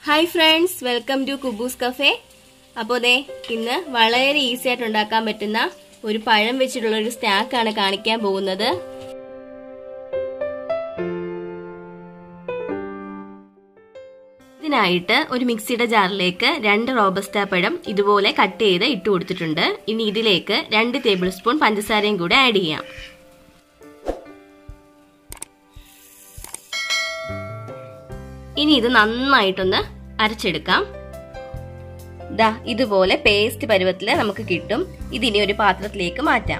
hi friends welcome to Kuboos cafe അപ്പോൾ ദേ ഇന്ന് വളരെ ഈസി ആയിട്ട് ഉണ്ടാക്കാൻ പറ്റുന്ന ഒരു പഴം വെച്ചിട്ടുള്ള ഒരു സ്നാക്കാണ് കാണിക്കാൻ പോകുന്നത് ഇതിനായിട്ട് ഒരു മിക്സിയുടെ ജാറിലേക്ക് രണ്ട് റോബസ്റ്റ പഴം ഇതുപോലെ കട്ട് ചെയ്ത് ഇട്ട് കൊടുത്തിട്ടുണ്ട് ഇനി ഇതിലേക്ക് രണ്ട് ടേബിൾ സ്പൂൺ പഞ്ചസാരയും കൂടെ ആഡ് ചെയ്യാം ഇനി ഇത് നന്നായിട്ടൊന്ന് അരച്ചെടുക്കാം ദാ ഇതുപോലെ പേസ്റ്റ് പരുവത്തിൽ നമുക്ക് കിട്ടും ഇതിനി ഒരു പാത്രത്തിലേക്ക് മാറ്റാം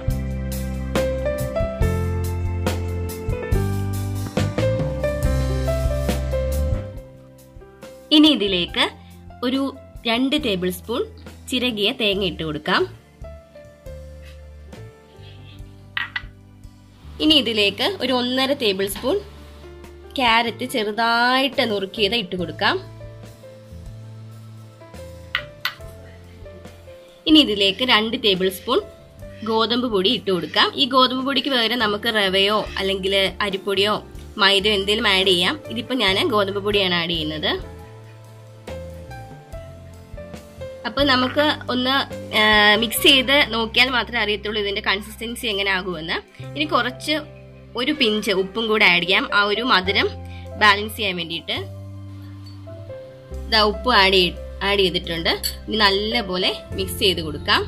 ഇനി ഇതിലേക്ക് ഒരു രണ്ട് ടേബിൾ സ്പൂൺ ചിരകിയ തേങ്ങ ഇട്ട് കൊടുക്കാം ഇനി ഇതിലേക്ക് ഒരു ഒന്നര ടേബിൾ സ്പൂൺ ക്യാരറ്റ് ചെറുതായിട്ട് നുറുക്കിയത് ഇട്ട് കൊടുക്കാം ഇനി ഇതിലേക്ക് രണ്ട് ടേബിൾ സ്പൂൺ ഗോതമ്പ് പൊടി ഇട്ട് കൊടുക്കാം ഈ ഗോതമ്പ് പൊടിക്ക് പകരം നമുക്ക് റവയോ അല്ലെങ്കിൽ അരിപ്പൊടിയോ മൈദയോ എന്തെങ്കിലും ആഡ് ചെയ്യാം ഇതിപ്പോ ഞാൻ ഗോതമ്പ് പൊടിയാണ് ആഡ് ചെയ്യുന്നത് അപ്പൊ നമുക്ക് ഒന്ന് മിക്സ് ചെയ്ത് നോക്കിയാൽ മാത്രമേ അറിയത്തുള്ളൂ ഇതിന്റെ കൺസിസ്റ്റൻസി എങ്ങനെ ആകുമെന്ന് ഇനി കുറച്ച് ഒരു പിഞ്ച് ഉപ്പും കൂടെ ആഡ് ചെയ്യാം ആ ഒരു മധുരം ബാലൻസ് ചെയ്യാൻ വേണ്ടിയിട്ട് ഇതാ ഉപ്പ് ആഡ് ആഡ് ചെയ്തിട്ടുണ്ട് ഇനി നല്ലപോലെ മിക്സ് ചെയ്ത് കൊടുക്കാം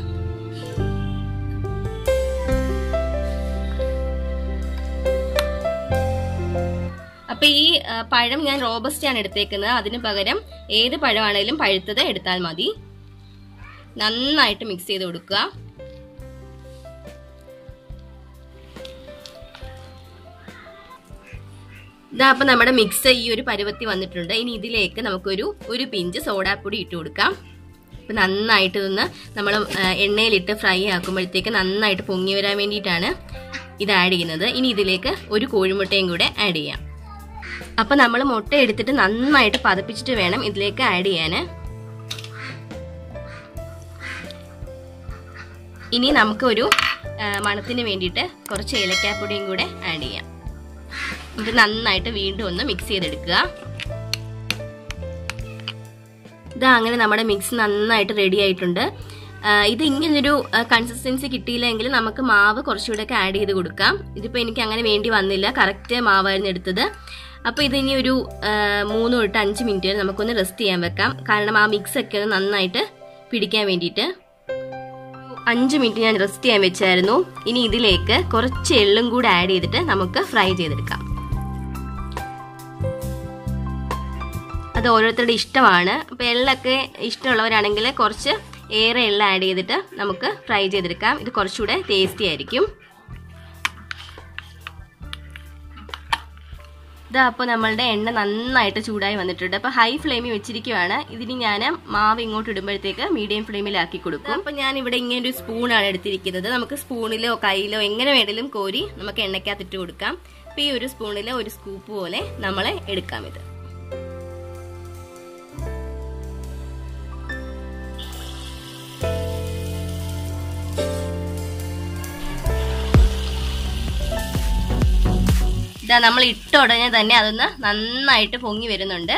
അപ്പൊ ഈ പഴം ഞാൻ റോബസ്റ്റ് ആണ് എടുത്തേക്കുന്നത് അതിന് പകരം ഏത് പഴമാണേലും പഴുത്തത് എടുത്താൽ മതി നന്നായിട്ട് മിക്സ് ചെയ്ത് കൊടുക്കുക ഇതാ അപ്പൊ നമ്മുടെ മിക്സ് ഈ ഒരു പരുവത്തി വന്നിട്ടുണ്ട് ഇനി ഇതിലേക്ക് നമുക്കൊരു ഒരു പിഞ്ച് സോഡാപ്പൊടി ഇട്ട് കൊടുക്കാം അപ്പൊ നന്നായിട്ട് ഇതൊന്ന് നമ്മൾ എണ്ണയിലിട്ട് ഫ്രൈ ആക്കുമ്പോഴത്തേക്ക് നന്നായിട്ട് പൊങ്ങി വരാൻ വേണ്ടിയിട്ടാണ് ഇത് ആഡ് ചെയ്യുന്നത് ഇനി ഇതിലേക്ക് ഒരു കോഴിമുട്ടയും കൂടെ ആഡ് ചെയ്യാം അപ്പൊ നമ്മൾ മുട്ട എടുത്തിട്ട് നന്നായിട്ട് പതപ്പിച്ചിട്ട് വേണം ഇതിലേക്ക് ആഡ് ചെയ്യാൻ ഇനി നമുക്കൊരു മണത്തിന് വേണ്ടിയിട്ട് കുറച്ച് ഏലക്കാപ്പൊടിയും കൂടെ ആഡ് ചെയ്യാം ഇത് നന്നായിട്ട് വീണ്ടും ഒന്ന് മിക്സ് ചെയ്തെടുക്കുക ഇതാ അങ്ങനെ നമ്മുടെ മിക്സ് നന്നായിട്ട് റെഡി ആയിട്ടുണ്ട് ഇത് ഇങ്ങനൊരു കൺസിസ്റ്റൻസി കിട്ടിയില്ലെങ്കിൽ നമുക്ക് മാവ് കുറച്ചുകൂടെ ഒക്കെ ആഡ് ചെയ്ത് കൊടുക്കാം ഇതിപ്പോൾ എനിക്ക് അങ്ങനെ വേണ്ടി വന്നില്ല കറക്റ്റ് മാവായിരുന്നു എടുത്തത് അപ്പോൾ ഇതിനി ഒരു മൂന്ന് തൊട്ട് അഞ്ച് മിനിറ്റ് വരെ നമുക്കൊന്ന് റെസ്റ്റ് ചെയ്യാൻ വെക്കാം കാരണം ആ മിക്സ് ഒക്കെ ഒന്ന് നന്നായിട്ട് പിടിക്കാൻ വേണ്ടിയിട്ട് അഞ്ച് മിനിറ്റ് ഞാൻ റെസ്റ്റ് ചെയ്യാൻ വെച്ചായിരുന്നു ഇനി ഇതിലേക്ക് കുറച്ച് എള്ളും കൂടെ ആഡ് ചെയ്തിട്ട് നമുക്ക് ഫ്രൈ ചെയ്തെടുക്കാം അത് ഓരോരുത്തരുടെ ഇഷ്ടമാണ് അപ്പോൾ എള്ളൊക്കെ ഇഷ്ടമുള്ളവരാണെങ്കിൽ കുറച്ച് ഏറെ എള്ള ആഡ് ചെയ്തിട്ട് നമുക്ക് ഫ്രൈ ചെയ്തെടുക്കാം ഇത് കുറച്ചുകൂടെ ടേസ്റ്റി ആയിരിക്കും ഇതാ അപ്പോൾ നമ്മളുടെ എണ്ണ നന്നായിട്ട് ചൂടായി വന്നിട്ടുണ്ട് അപ്പോൾ ഹൈ ഫ്ലെയിമിൽ വെച്ചിരിക്കുവാണ് ഇതിന് ഞാൻ മാവ് ഇങ്ങോട്ട് ഇടുമ്പോഴത്തേക്ക് മീഡിയം ഫ്ലെയിമിലാക്കി കൊടുക്കും അപ്പോൾ ഞാൻ ഇവിടെ ഇങ്ങനെ ഒരു സ്പൂണാണ് എടുത്തിരിക്കുന്നത് നമുക്ക് സ്പൂണിലോ കയ്യിലോ എങ്ങനെ വേണേലും കോരി നമുക്ക് എണ്ണയ്ക്കകത്തിട്ട് കൊടുക്കാം അപ്പോൾ ഈ ഒരു സ്പൂണിൽ ഒരു സ്കൂപ്പ് പോലെ നമ്മളെ എടുക്കാം ഇത് ഇതാ നമ്മൾ ഇട്ട ഉടനെ തന്നെ അതൊന്ന് നന്നായിട്ട് പൊങ്ങി വരുന്നുണ്ട്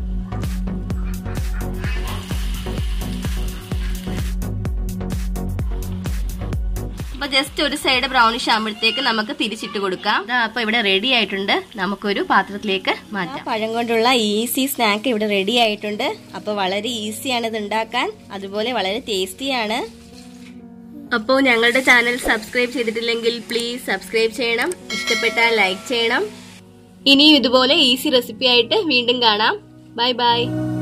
അപ്പൊ ജസ്റ്റ് ഒരു സൈഡ് ബ്രൗണിഷ് ആകുമ്പോഴത്തേക്ക് നമുക്ക് തിരിച്ചിട്ട് കൊടുക്കാം അപ്പൊ ഇവിടെ റെഡി ആയിട്ടുണ്ട് നമുക്കൊരു പാത്രത്തിലേക്ക് മാറ്റാം പഴം കൊണ്ടുള്ള ഈസി സ്നാക്ക് ഇവിടെ റെഡി ആയിട്ടുണ്ട് അപ്പൊ വളരെ ഈസിയാണ് ഇത് ഉണ്ടാക്കാൻ അതുപോലെ വളരെ ടേസ്റ്റിയാണ് അപ്പോൾ ഞങ്ങളുടെ ചാനൽ സബ്സ്ക്രൈബ് ചെയ്തിട്ടില്ലെങ്കിൽ പ്ലീസ് സബ്സ്ക്രൈബ് ചെയ്യണം ഇഷ്ടപ്പെട്ടാൽ ലൈക്ക് ചെയ്യണം ഇനിയും ഇതുപോലെ ഈസി റെസിപ്പി ആയിട്ട് വീണ്ടും കാണാം ബൈ ബൈ